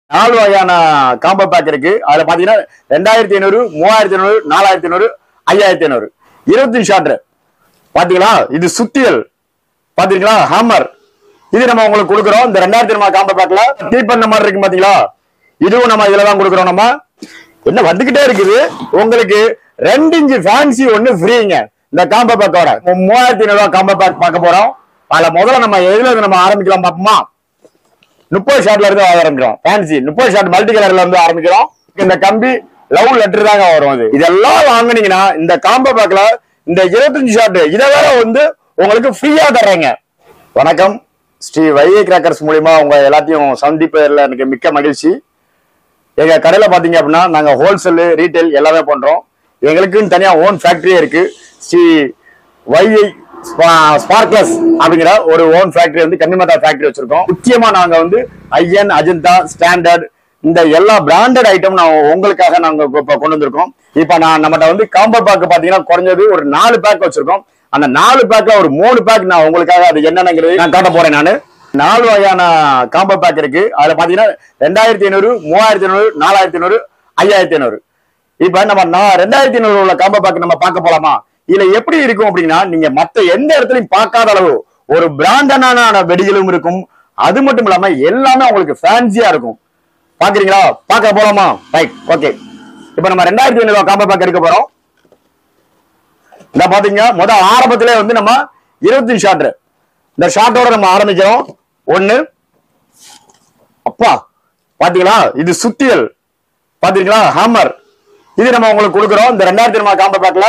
நாலு வகையான combo back இருக்கு அதுல பாத்தீங்கன்னா ரெண்டாயிரத்தி ஐநூறு மூவாயிரத்தி ஐநூறு நாலாயிரத்தி ஐநூறு ஐயாயிரத்தி ஐநூறு இருபத்தி ஷார்ட் பாத்தீங்களா இது சுத்தியல் பாத்தீங்களா ஹேமர் இது நம்ம உங்களுக்கு கொடுக்குறோம் இந்த ரெண்டாயிரத்தி ஐநூறு காம்போ பேக்ல டீப் பண்ண மாதிரி இருக்கு பாத்தீங்களா இதுவும் நம்ம இதுல தான் கொடுக்குறோம் நம்ம என்ன வந்துகிட்டே இருக்குது உங்களுக்கு ரெண்டு இன்ச்சு ஃபேன்சி ஒண்ணு ஃப்ரீங்க இந்த காம்போ பேக்கோட மூவாயிரத்தி ஐநூறு ரூபாய் காம்போ பேக் பார்க்க போறோம் அதுல முதல்ல நம்ம எதுல இருந்து நம்ம ஆரம்பிக்கலாம் பாப்போமா முப்பது ஷாட்ல இருந்து ஆரம்பிக்கிறோம் ஃபேன்சி முப்பது ஷாட் மல்டி கலர்ல இருந்து ஆரம்பிக்கிறோம் இந்த கம்பி லவ் லெட்டர் தாங்க வரும் அது இதெல்லாம் வாங்குனீங்கன்னா இந்த காம்போ பேக்ல இந்த இருபத்தஞ்சு ஷாட் இதை வேற வந்து உங்களுக்கு ஃப்ரீயா தர்றேங்க வணக்கம் ஸ்ரீ வைஏ கிராக்கர்ஸ் மூலியமா உங்க எல்லாத்தையும் சந்திப்பதில் எனக்கு மிக்க மகிழ்ச்சி எங்க கடையில பாத்தீங்க அப்படின்னா நாங்க ஹோல்சேல் ரீட்டைல் எல்லாமே பண்றோம் எங்களுக்குன்னு தனியா ஓன் ஃபேக்டரியே இருக்கு ஸ்ரீ வைஐ ஸ்பார்க்லஸ் அப்படிங்கிற ஒரு ஓன் ஃபேக்டரி வந்து கன்னிமத்தா ஃபேக்டரி வச்சிருக்கோம் முக்கியமா நாங்க வந்து ஐஎன் அஜந்தா ஸ்டாண்டர்ட் இந்த எல்லா பிராண்டட் ஐட்டம் நான் உங்களுக்காக நாங்க இப்ப கொண்டு வந்திருக்கோம் இப்ப நான் நம்மகிட்ட வந்து காம்போ பேக் பாத்தீங்கன்னா குறைஞ்சது ஒரு நாலு பேக் வச்சிருக்கோம் அந்த நாலு பேக்ல ஒரு மூணு பேக் நான் உங்களுக்காக அது என்னங்கிறது நான் காட்ட போறேன் நானு நாலு வகையான காம்போ பேக் இருக்கு அதுல பாத்தீங்கன்னா ரெண்டாயிரத்தி ஐநூறு மூவாயிரத்தி ஐநூறு நாலாயிரத்தி ஐநூறு ஐயாயிரத்தி ஐநூறு இப்ப நம்ம நான் ரெண்டாயிரத்தி ஐநூறு உள்ள காம்போ பேக் நம்ம பார்க்க போலாமா இதுல எப்படி இருக்கும் அப்படின்னா நீங்க மத்த எந்த இடத்துலயும் பார்க்காத அளவு ஒரு பிராண்டனான வெடிகளும் இருக்கும் அது மட்டும் இல்லாம எல்லாமே உங்களுக்கு ஃபேன்சியா இருக்கும் பாக்குறீங்களா பார்க்க போலாமா ரைட் ஓகே இப்ப நம்ம ரெண்டாயிரத்தி ஐநூறு காம்போ பேக் எடுக்க போறோம் இந்த பாத்தீங்க முத ஆரம்பத்திலே வந்து நம்ம இருபத்தி ஷாட் இந்த ஷாட்டோட நம்ம ஆரம்பிக்கிறோம் ஒண்ணு அப்பா பாத்தீங்களா இது சுத்தியல் பாத்தீங்களா ஹேமர் இது நம்ம உங்களுக்கு கொடுக்குறோம் இந்த ரெண்டாயிரத்தி நம்ம காம்போ பேக்ல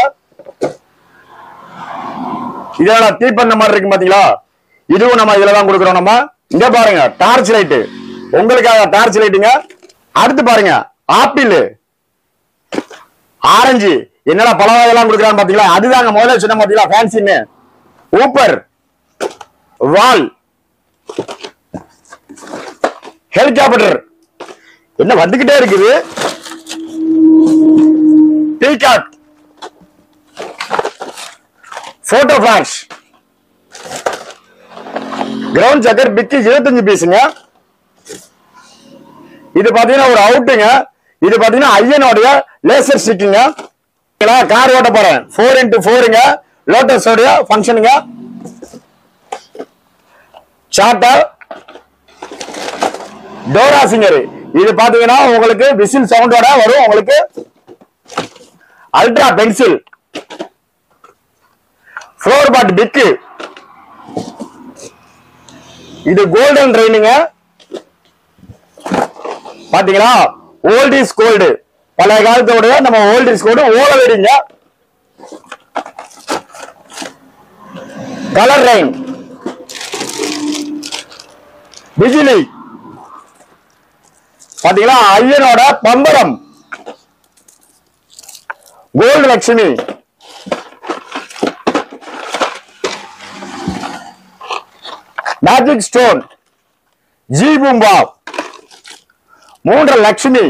இதெல்லாம் தீ பண்ண மாதிரி இருக்கு பாத்தீங்களா இதுவும் நம்ம இதுல தான் கொடுக்குறோம் நம்ம இங்க பாருங்க டார்ச் லைட் உங்களுக்காக டார்ச் லைட்டுங்க அடுத்து பாருங்க ஆப்பிள் ஆரஞ்சு என்னடா பல வகையெல்லாம் கொடுக்குறான்னு பாத்தீங்களா அதுதாங்க முதல்ல சொன்ன பாத்தீங்களா ஃபேன்சின்னு ஊப்பர் வால் ஹெலிகாப்டர் என்ன வந்துகிட்டே இருக்குது பீகாக் போட்டோ பிளாஷ் கிரவுண்ட் சக்கர் பிக்கு இருபத்தஞ்சு பீஸுங்க இது பாத்தீங்கன்னா ஒரு அவுட்டுங்க இது பாத்தீங்கன்னா ஐயனுடைய லேசர் ஸ்டிக்குங்க கார் ஓட்ட போறேன் ஃபோர் இன்டூ ஃபோருங்க லோட்டஸ் உடைய ஃபங்க்ஷனுங்க சார்ட்டர் டோரா சிங்கர் இது பாத்தீங்கன்னா உங்களுக்கு விசில் சவுண்டோட வரும் உங்களுக்கு அல்ட்ரா பென்சில் ஃப்ளோர் பாட் பிக்கு இது கோல்டன் ட்ரெயினுங்க பாத்தீங்களா ஓல்ட் இஸ் கோல்டு பழைய காலத்தோட நம்ம ஓல்ட் இஸ் கோல்டு ஓல வெடிங்க கலர் ரைன் பிஜிலி பாத்தீங்களா ஐயனோட பம்பரம் கோல்டு லட்சுமி மேஜிக் ஸ்டோன் ஜி பூம்பா மூன்று லட்சுமி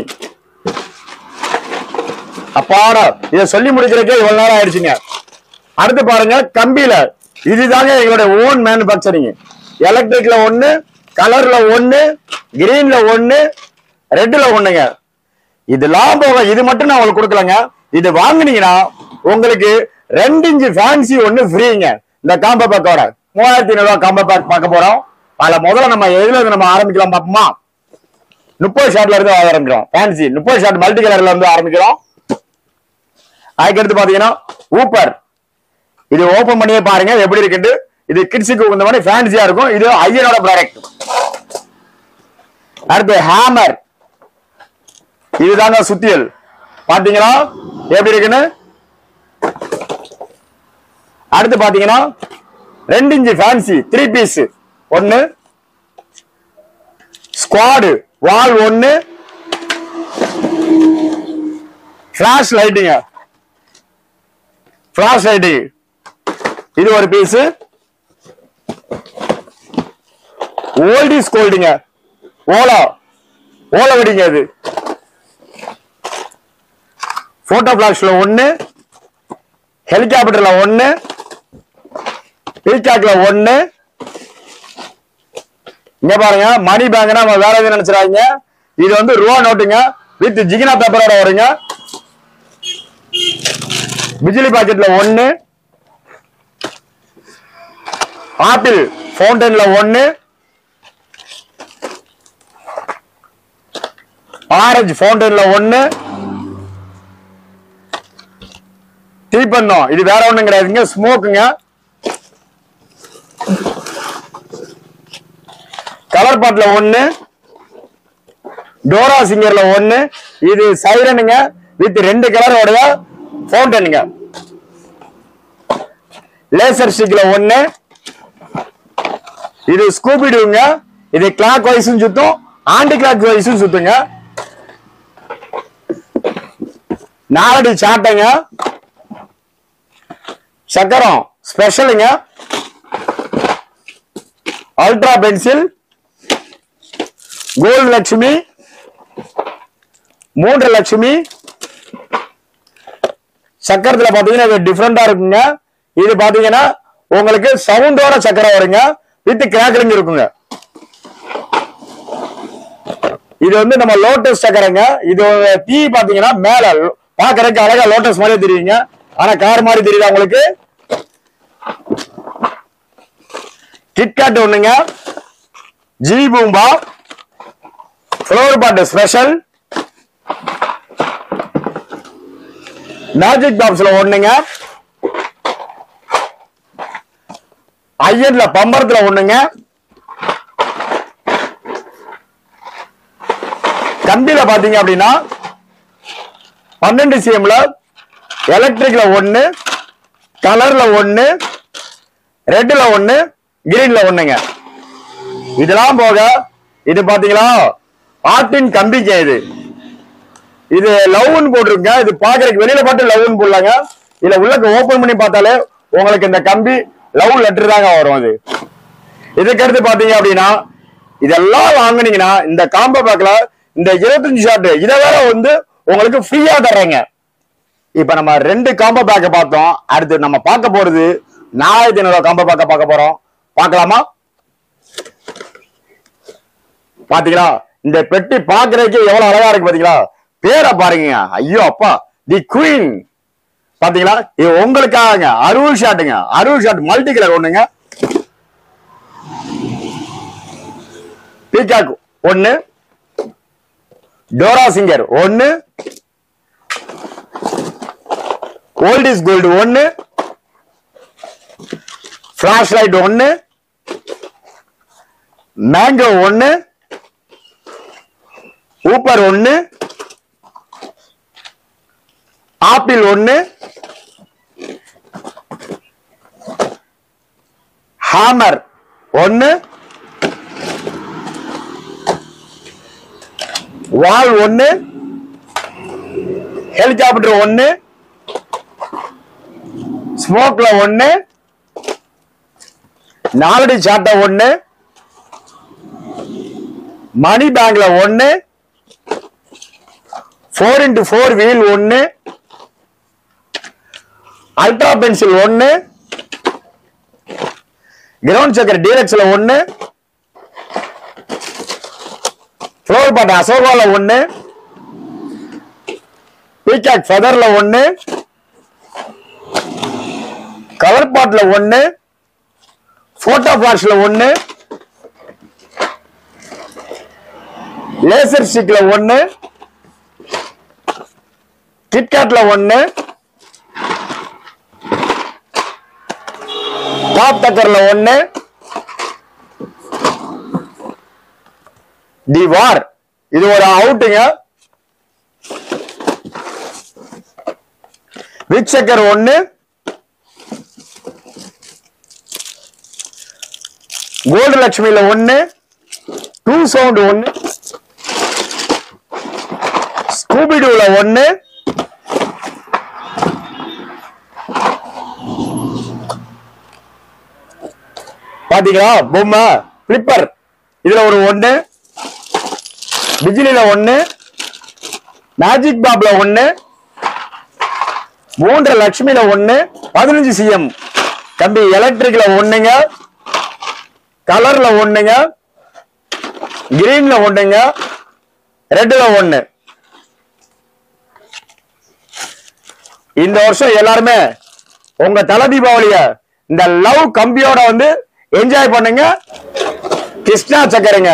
அப்பாட இதை சொல்லி முடிக்கிறதுக்கே இவ்வளவு நேரம் ஆயிடுச்சுங்க அடுத்து பாருங்க கம்பியில இதுதாங்க எங்களுடைய ஓன் மேனுபேக்சரிங் எலக்ட்ரிக்ல ஒண்ணு கலர்ல ஒண்ணு கிரீன்ல ஒண்ணு ரெட்ல ஒண்ணுங்க இதெல்லாம் போக இது மட்டும் நான் உங்களுக்கு கொடுக்கலங்க இது வாங்குனீங்கன்னா உங்களுக்கு ரெண்டு இன்ச்சு ஃபேன்சி ஒண்ணு ஃப்ரீங்க இந்த காம்போ பேக்கோட மூவாயிரத்தி ஐநூறு ரூபாய் காம்போ பேக் பார்க்க போறோம் அதுல முதல்ல நம்ம எதுல இருந்து நம்ம ஆரம்பிக்கலாம் பாப்போமா முப்பது ஷாட்ல இருந்து ஆரம்பிக்கிறோம் ஃபேன்சி முப்பது ஷாட் மல்டி கலர்ல இருந்து ஆரம்பிக்கிறோம் அதுக்கடுத்து பாத்தீங்கன்னா ஊப்பர் இது ஓபன் பண்ணியே பாருங்க எப்படி இருக்குன்னு இது கிட்ஸுக்கு இந்த மாதிரி ஃபேன்சியா இருக்கும் இது ஐயனோட ப்ராடக்ட் அடுத்து ஹேமர் இதுதாங்க சுத்தியல் பாத்தீங்களா எப்படி இருக்குன்னு அடுத்து பாத்தீங்கன்னா ரெண்டு இன்ச்சு ஃபேன்சி த்ரீ பீஸ் ஒன்னு ஸ்குவாடு வால் ஒன்னு ஃபிளாஷ் லைட்டுங்க ஃபிளாஷ் லைட்டிங் இது ஒரு பீஸ் ஓல்ட் இஸ் கோல்டுங்க ஓலா ஓலை வெடிங்க அது போட்டோ பிளாஷ்ல ஒன்னு ஹெலிகாப்டர்ல ஒன்னு பீகாக்ல ஒன்னு இங்க பாருங்க மணி பேங்க்னா நம்ம வேற எதுவும் நினைச்சிடாதீங்க இது வந்து ரூபா நோட்டுங்க வித் ஜிகினா பேப்பரோட வருங்க பிஜிலி பாக்கெட்ல ஒன்னு ஆப்பிள் ஃபவுண்டன்ல ஒன்னு ஆரஞ்சு ஃபவுண்டன்ல ஒன்னு தீப்பந்தம் இது வேற ஒண்ணும் கிடையாதுங்க ஸ்மோக்குங்க கலர் பாட்ல ஒண்ணு டோரா சிங்கர்ல ஒண்ணு இது சைரனுங்க வித் ரெண்டு கலரோட ஃபவுண்டனுங்க லேசர் ஸ்டிக்ல ஒண்ணு இது ஸ்கூபிடுங்க இது கிளாக் வைஸும் சுத்தும் ஆன்டி கிளாக் வைஸும் சுத்துங்க நாலடி சாட்டைங்க சக்கரம் ஸ்பெஷலுங்க அல்ட்ரா பென்சில் கோல்டு லட்சுமி மூன்று லட்சுமி சக்கரத்துல பாத்தீங்கன்னா இது டிஃப்ரெண்டா இருக்குங்க இது பாத்தீங்கன்னா உங்களுக்கு சவுண்டோட சக்கரம் வருங்க வித் கிராக்கலிங் இருக்குங்க இது வந்து நம்ம லோட்டஸ் சக்கரைங்க இது தீ பாத்தீங்கன்னா மேல பாக்குறதுக்கு அழகா லோட்டஸ் மாதிரியே தெரியுங்க ஆனா கார் மாதிரி தெரியுதா உங்களுக்கு கிட்காட் ஒண்ணுங்க ஜி பூம்பா ஃப்ளவர் பாட்டு ஸ்பெஷல் மேஜிக் பாக்ஸ்ல ஒண்ணுங்க ஐயன்ல பம்பரத்துல ஒண்ணுங்க கம்பியில பாத்தீங்க அப்படின்னா பன்னெண்டு சிஎம்ல எலக்ட்ரிக்ல ஒண்ணு கலர்ல ஒண்ணு ரெட்ல ஒண்ணு கிரீன்ல ஒண்ணுங்க இதெல்லாம் போக இது பாத்தீங்களா ஆட்டின் கம்பிங்க இது இது லவ்னு போட்டிருங்க இது பாக்குறதுக்கு வெளியில பார்த்து லவ்னு போடலாங்க இதுல உள்ளக்க ஓபன் பண்ணி பார்த்தாலே உங்களுக்கு இந்த கம்பி லவ் லெட்டர் தாங்க வரும் அது இதுக்கு அடுத்து பாத்தீங்க அப்படின்னா இதெல்லாம் வாங்குனீங்கன்னா இந்த காம்போ பேக்ல இந்த இருபத்தஞ்சு ஷாட் இதை வேற வந்து உங்களுக்கு ஃப்ரீயா தர்றேங்க இப்ப நம்ம ரெண்டு காம்போ பேக்க பார்த்தோம் அடுத்து நம்ம பார்க்க போறது நாலாயிரத்தி ஐநூறு காம்போ பேக்க பார்க்க போறோம் பார்க்கலாமா பாத்தீங்களா இந்த பெட்டி பாக்குறதுக்கு எவ்வளவு அழகா இருக்கு பாத்தீங்களா பேரை பாருங்க ஐயோ அப்பா தி குயின் பாத்தீங்களா இது உங்களுக்காக அறுபது ஷாட்டுங்க அறுபது ஷாட் மல்டி கலர் ஒண்ணுங்க பீகாக் ஒண்ணு டோரா சிங்கர் ஒண்ணு ஓல்ட் இஸ் கோல்டு ஒண்ணு பிளாஷ் லைட் ஒண்ணு மேங்கோ ஒண்ணு ஊப்பர் ஒண்ணு ஆப்பிள் ஒண்ணு ஹாமர் ஒண்ணு வால் ஒண்ணு ஹெலிகாப்டர் ஒண்ணு ஸ்மோக்ல ஒண்ணு நாலடி சாட்டை ஒண்ணு மணி பேங்க்ல ஒண்ணு ஃபோர் இன்டு ஃபோர் வீல் ஒண்ணு அல்ட்ரா பென்சில் ஒண்ணு கிரவுண்ட் சக்கர் டீலக்ஸ்ல ஒண்ணு ஃப்ளோர் பாட்டு அசோகால ஒண்ணு பீகாக் ஃபெதர்ல ஒண்ணு கலர் பாட்ல ஒண்ணு போட்டோ பிளாஷ்ல ஒண்ணு லேசர் ஸ்டிக்ல ஒண்ணு கிட்காட்ல ஒண்ணு டாப் டக்கர்ல ஒண்ணு தி வார் இது ஒரு அவுட்டுங்க விக் சக்கர் ஒண்ணு கோல்டு லட்சுமியில ஒண்ணு டூ சவுண்ட் ஒண்ணு ஸ்கூபிடூல ஒண்ணு பாத்தீங்களா பொம்மை பிளிப்பர் இதுல ஒரு ஒண்ணு பிஜிலில ஒண்ணு மேஜிக் பாப்ல ஒண்ணு மூன்று லட்சுமியில ஒண்ணு பதினஞ்சு சிஎம் தம்பி எலக்ட்ரிக்ல ஒண்ணுங்க கலர்ல ஒண்ணுங்க கிரீன்ல ஒண்ணுங்க ரெண்டுல ஒண்ணு இந்த வருஷம் எல்லாருமே உங்க தல தீபாவளிய இந்த லவ் கம்பியோட வந்து என்ஜாய் பண்ணுங்க கிருஷ்ணா சக்கரைங்க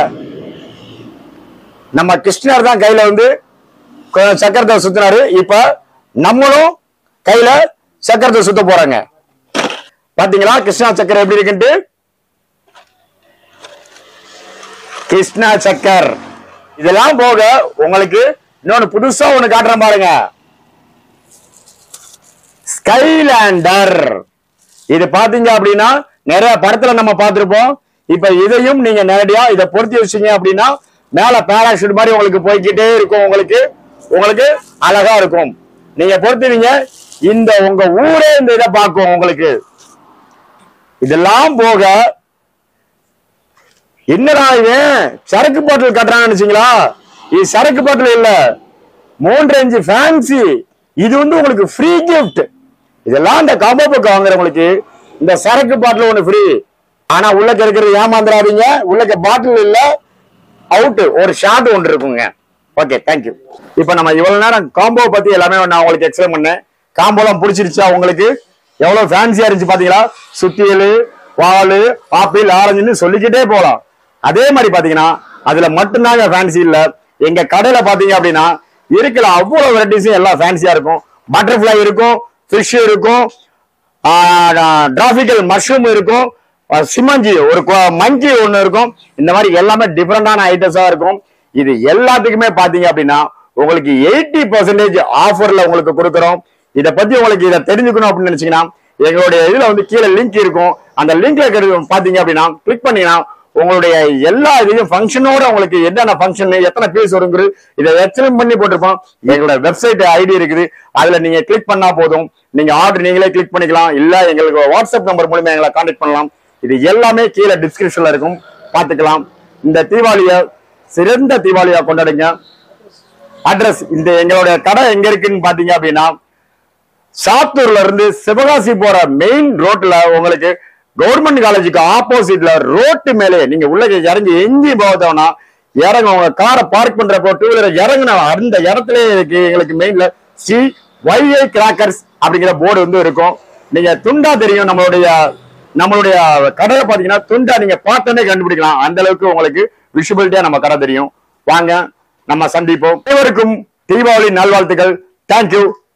நம்ம கிருஷ்ணர் தான் கையில வந்து கொ- சக்கரத்தை சுத்தினாரு இப்ப நம்மளும் கையில சக்கரத்தை சுத்த போறாங்க பாத்தீங்களா கிருஷ்ணா சக்கரை எப்படி இருக்குன்ட்டு கிருஷ்ணா சக்கர் இதெல்லாம் போக உங்களுக்கு இன்னொன்னு புதுசா ஒண்ணு காட்டுறேன் பாருங்க ஸ்கைலாண்டர் இது பாத்தீங்க அப்படின்னா நிறைய படத்துல நம்ம பார்த்திருப்போம் இப்ப இதையும் நீங்க நேரடியா இதை பொருத்தி வச்சீங்க அப்படின்னா மேல பேராஷூட் மாதிரி உங்களுக்கு போய்க்கிட்டே இருக்கும் உங்களுக்கு உங்களுக்கு அழகா இருக்கும் நீங்க பொருத்துவீங்க இந்த உங்க ஊரே இந்த இதை பார்க்கும் உங்களுக்கு இதெல்லாம் போக என்னடா இவன் சரக்கு பாட்டில் கட்டுறான்னு நினைச்சீங்களா இது சரக்கு பாட்டில் இல்ல மூன்று அஞ்சு ஃபேன்சி இது வந்து உங்களுக்கு ஃப்ரீ கிஃப்ட் இதெல்லாம் இந்த காம்போ பக்கம் வாங்குறவங்களுக்கு இந்த சரக்கு பாட்டில் ஒண்ணு ஃப்ரீ ஆனா உள்ளக்க இருக்கிறது ஏமாந்துடாதீங்க உள்ளக்க பாட்டில் இல்ல அவுட் ஒரு ஷாட் ஒன்று இருக்குங்க ஓகே தேங்க்யூ இப்போ நம்ம இவ்வளவு நேரம் காம்போ பத்தி எல்லாமே நான் உங்களுக்கு எக்ஸ்பிளைன் பண்ணேன் காம்போலாம் பிடிச்சிருச்சா உங்களுக்கு எவ்வளவு ஃபேன்சியா இருந்துச்சு பாத்தீங்களா சுத்தியல் வால் ஆப்பிள் ஆரஞ்சுன்னு சொல்லிக்கிட்டே போலாம் அதே மாதிரி பாத்தீங்கன்னா அதுல மட்டும்தாங்க ஃபேன்சி இல்ல எங்க கடையில பாத்தீங்க அப்படின்னா இருக்கிற அவ்வளவு வெரைட்டிஸும் எல்லாம் ஃபேன்சியா இருக்கும் பட்டர்ஃபிளை இருக்கும் ஃபிஷ் இருக்கும் டிராபிக்கல் மஷ்ரூம் இருக்கும் அஹ் சிமஞ்சி ஒரு மங்கி ஒண்ணு இருக்கும் இந்த மாதிரி எல்லாமே டிஃப்ரெண்டான ஐட்டம்ஸா இருக்கும் இது எல்லாத்துக்குமே பாத்தீங்க அப்படின்னா உங்களுக்கு எயிட்டி பர்சன்டேஜ் ஆஃபர்ல உங்களுக்கு கொடுக்குறோம் இத பத்தி உங்களுக்கு இதை தெரிஞ்சுக்கணும் அப்படின்னு நினைச்சீங்கன்னா எங்களுடைய இதுல வந்து கீழே லிங்க் இருக்கும் அந்த லிங்க்ல பாத்தீங்க அப்படின்னா கிளிக் பண்ணீங்கன்னா உங்களுடைய எல்லா இதையும் ஃபங்க்ஷனோட உங்களுக்கு என்னென்ன ஃபங்க்ஷன் எத்தனை பீஸ் வருங்கிறது இதை எக்ஸ்பிளைன் பண்ணி போட்டிருப்போம் எங்களோட வெப்சைட் ஐடி இருக்குது அதுல நீங்க கிளிக் பண்ணா போதும் நீங்க ஆர்டர் நீங்களே கிளிக் பண்ணிக்கலாம் இல்ல எங்களுக்கு வாட்ஸ்அப் நம்பர் மூலமா எங்களை கான்டாக்ட் பண்ணலாம் இது எல்லாமே கீழே டிஸ்கிரிப்ஷன்ல இருக்கும் பாத்துக்கலாம் இந்த தீபாவளிய சிறந்த தீபாவளியா கொண்டாடுங்க அட்ரஸ் இந்த எங்களுடைய கடை எங்க இருக்குன்னு பாத்தீங்க அப்படின்னா சாத்தூர்ல இருந்து சிவகாசி போற மெயின் ரோட்ல உங்களுக்கு கவர்மெண்ட் காலேஜுக்கு ஆப்போசிட்ல ரோட்டு மேலே நீங்க உள்ள இறங்கி எங்கேயும் போகத்தோம்னா இறங்க உங்க காரை பார்க் பண்றப்போ டூ வீலர் இறங்குன அந்த இடத்துல இருக்கு எங்களுக்கு மெயின்ல சி ஒய்ஐ கிராக்கர்ஸ் அப்படிங்கிற போர்டு வந்து இருக்கும் நீங்க துண்டா தெரியும் நம்மளுடைய நம்மளுடைய கடையை பாத்தீங்கன்னா துண்டா நீங்க பார்த்தோன்னே கண்டுபிடிக்கலாம் அந்த அளவுக்கு உங்களுக்கு விஷுவலிட்டியா நம்ம கடை தெரியும் வாங்க நம்ம சந்திப்போம் அனைவருக்கும் தீபாவளி நல்வாழ்த்துக்கள் தேங்க்யூ